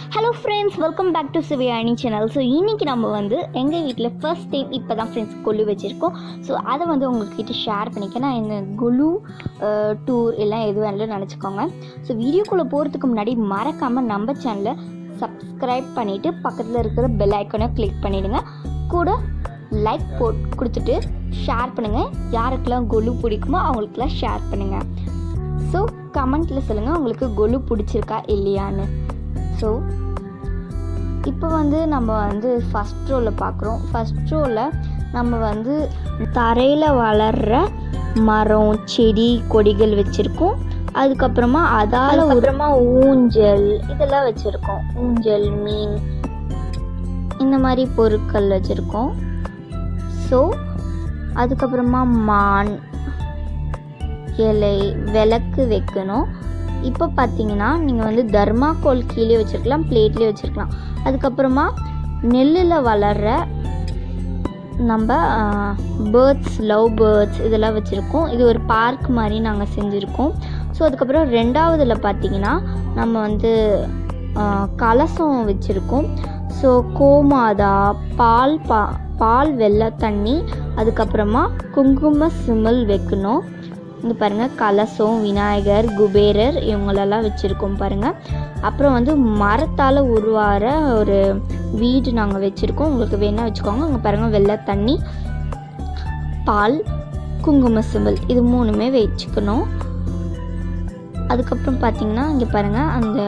hello friends welcome back to Siviyani channel so இன்றைக்கி நம்ம வந்து எங்கள் வீட்டில் ஃபர்ஸ்ட் டைம் இப்போ தான் ஃப்ரெண்ட்ஸ் கொலு வச்சுருக்கோம் ஸோ அதை வந்து உங்கள்கிட்ட ஷேர் பண்ணிக்க நான் இந்த குலு டூர் எல்லாம் எது வேணாலும் நினச்சிக்கோங்க ஸோ வீடியோக்குள்ளே போகிறதுக்கு முன்னாடி மறக்காமல் நம்ம சேனலை சப்ஸ்கிரைப் பண்ணிவிட்டு பக்கத்தில் இருக்கிற பெல் ஐக்கனை கிளிக் பண்ணிவிடுங்க கூட லைக் போட் கொடுத்துட்டு ஷேர் பண்ணுங்கள் யாருக்கெல்லாம் கொலு பிடிக்குமோ அவங்களுக்கெல்லாம் ஷேர் பண்ணுங்கள் ஸோ கமெண்ட்டில் சொல்லுங்கள் உங்களுக்கு கொலு பிடிச்சிருக்கா இல்லையான்னு ஸோ இப்போ வந்து நம்ம வந்து ஃபஸ்ட் ரோவில் பார்க்குறோம் ஃபஸ்ட் ரோவில் நம்ம வந்து தரையில் வளர்கிற மரம் செடி கொடிகள் வச்சுருக்கோம் அதுக்கப்புறமா அதால் அப்புறமா ஊஞ்சல் இதெல்லாம் வச்சுருக்கோம் ஊஞ்சல் மீன் இந்த மாதிரி பொருட்கள் வச்சுருக்கோம் ஸோ அதுக்கப்புறமா மான் இலை விளக்கு வைக்கணும் இப்போ பார்த்தீங்கன்னா நீங்கள் வந்து தர்மாக்கோல் கீழே வச்சுருக்கலாம் பிளேட்லேயே வச்சுருக்கலாம் அதுக்கப்புறமா நெல்லில் வளர்கிற நம்ம பேர்ட்ஸ் லவ் பேர்ட்ஸ் இதெல்லாம் வச்சுருக்கோம் இது ஒரு பார்க் மாதிரி நாங்கள் செஞ்சுருக்கோம் ஸோ அதுக்கப்புறம் ரெண்டாவதில் பார்த்தீங்கன்னா நம்ம வந்து ஆ, கலசம் வச்சுருக்கோம் ஸோ கோமாதா பால் பா பால் வெள்ளை தண்ணி அதுக்கப்புறமா குங்கும சிமிழ் வைக்கணும் இங்கே பாருங்கள் கலசம் விநாயகர் குபேரர் இவங்களெல்லாம் வச்சுருக்கோம் பாருங்கள் அப்புறம் வந்து மரத்தால் உருவாகிற ஒரு வீடு நாங்கள் வச்சுருக்கோம் உங்களுக்கு வேணால் வச்சுக்கோங்க இங்கே பாருங்கள் வெள்ளை தண்ணி பால் குங்கும சிம்பிள் இது மூணுமே வச்சுக்கணும் அதுக்கப்புறம் பார்த்தீங்கன்னா இங்கே பாருங்கள் அந்த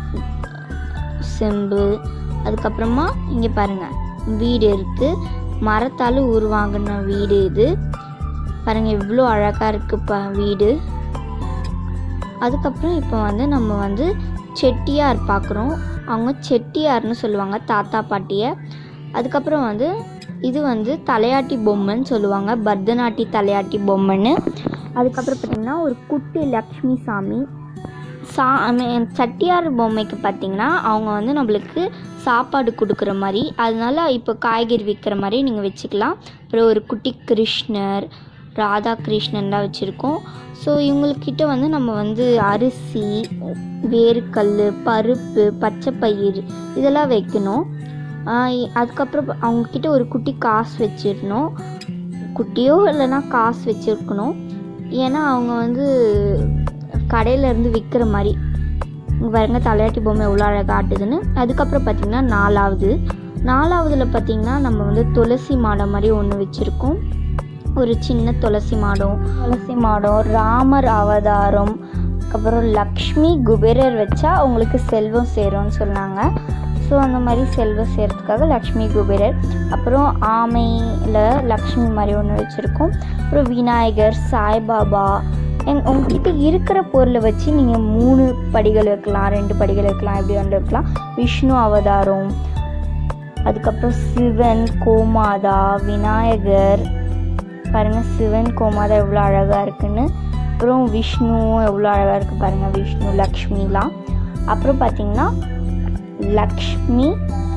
செம்பு அதுக்கப்புறமா இங்கே பாருங்கள் வீடு இருக்குது மரத்தால் உருவாங்கின வீடு இது பாருங்கள் எவ்வளோ அழகாக இருக்குப்பா வீடு அதுக்கப்புறம் இப்போ வந்து நம்ம வந்து செட்டியார் பார்க்குறோம் அவங்க செட்டியார்னு சொல்லுவாங்க தாத்தா பாட்டியை அதுக்கப்புறம் வந்து இது வந்து தலையாட்டி பொம்மைன்னு சொல்லுவாங்க பரதநாட்டி தலையாட்டி பொம்மைன்னு அதுக்கப்புறம் பார்த்திங்கன்னா ஒரு குட்டி லக்ஷ்மி சாமி சா I mean, செட்டியார் பொம்மைக்கு பார்த்திங்கன்னா அவங்க வந்து நம்மளுக்கு சாப்பாடு கொடுக்குற மாதிரி அதனால இப்போ காய்கறி விற்கிற மாதிரி நீங்கள் வச்சுக்கலாம் அப்புறம் ஒரு குட்டி கிருஷ்ணர் ராதா கிருஷ்ணன்லாம் வச்சுருக்கோம் ஸோ இவங்கக்கிட்ட வந்து நம்ம வந்து அரிசி வேர்க்கல் பருப்பு பச்சை பயிர் இதெல்லாம் வைக்கணும் ஆஹ் இ- அதுக்கப்புறம் அவங்கக்கிட்ட ஒரு குட்டி காசு வச்சிடணும் குட்டியோ இல்லைன்னா காசு வச்சுருக்கணும் ஏன்னா அவங்க வந்து கடையில இருந்து விற்கிற மாதிரி இங்க பாருங்க தலையாட்டி பொம்மை எவ்வளோ அழகாக ஆட்டுதுன்னு அதுக்கப்புறம் பார்த்தீங்கன்னா நாலாவது நாலாவதுல பார்த்தீங்கன்னா நம்ம வந்து துளசி மாடம் மாதிரி ஒன்று வச்சுருக்கோம் ஒரு சின்ன துளசி மாடம் துளசி மாடம் ராமர் அவதாரம் அப்புறம் லக்ஷ்மி குபேரர் வச்சா அவங்களுக்கு செல்வம் சேரும்னு சொன்னாங்க ஸோ அந்த மாதிரி செல்வம் சேர்றதுக்காக லக்ஷ்மி குபேரர் அப்புறம் ஆமையில் லக்ஷ்மி மாதிரி ஒன்று வச்சுருக்கோம் அப்புறம் விநாயகர் சாய்பாபா எங் உங்ககிட்ட இருக்கிற பொருளை வச்சு நீங்கள் மூணு படிகள் வைக்கலாம் ரெண்டு படிகள் வைக்கலாம் எப்படி ஒன்று வைக்கலாம் விஷ்ணு அவதாரம் அதுக்கப்புறம் சிவன் கோமாதா விநாயகர் பாருங்கள் சிவன் கோமாதா எவ்வளோ அழகாக இருக்குன்னு அப்புறம் விஷ்ணுவும் எவ்வளோ அழகாக இருக்குது பாருங்கள் விஷ்ணு லக்ஷ்மிலாம் அப்புறம் பார்த்தீங்கன்னா லக்ஷ்மி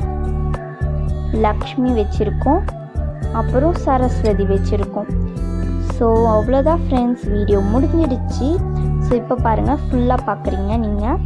லக்ஷ்மி வச்சுருக்கோம் அப்புறம் சரஸ்வதி வச்சுருக்கோம் ஸோ அவ்வளோதான் ஃப்ரெண்ட்ஸ் வீடியோ முடிஞ்சிடுச்சு ஸோ இப்போ பாருங்கள் ஃபுல்லாக பார்க்குறீங்க நீங்கள்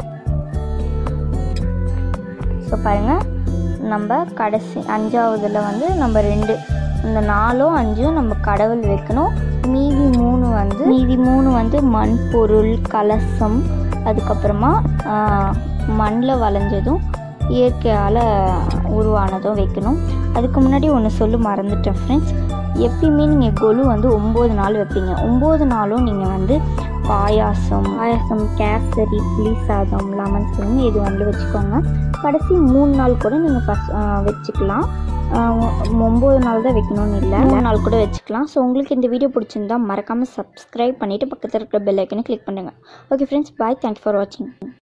ஸோ பாருங்கள் நம்ம கடைசி அஞ்சாவதுல வந்து நம்ம ரெண்டு இந்த நாலும் அஞ்சும் நம்ம கடவுள் வைக்கணும் மீதி மூணு வந்து மீதி மூணு வந்து மண் பொருள் கலசம் அதுக்கப்புறமா மண்ணில் வளைஞ்சதும் இயற்கையால் உருவானதும் வைக்கணும் அதுக்கு முன்னாடி ஒன்று சொல்லு மறந்துட்டேன் ஃப்ரெண்ட்ஸ் எப்பயுமே நீங்கள் கொலு வந்து ஒம்பது நாள் வைப்பீங்க ஒம்பது நாளும் நீங்கள் வந்து பாயாசம் பாயாசம் கேசரி புளி சாதம் லெமன் சாதம் இது வந்து வச்சுக்கோங்க கடைசி மூணு நாள் கூட நீங்கள் ஃபஸ்ட் வச்சுக்கலாம் ஆஹ் ஒம்பது நாள் தான் வைக்கணும்னு இல்லை மூணு நாள் கூட வச்சுக்கலாம் ஸோ உங்களுக்கு இந்த வீடியோ பிடிச்சிருந்தா மறக்காமல் சப்ஸ்கிரைப் பண்ணிவிட்டு பக்கத்தில் இருக்கிற பெல் ஐக்கனை கிளிக் பண்ணுங்கள் okay friends bye thanks for வாட்சிங்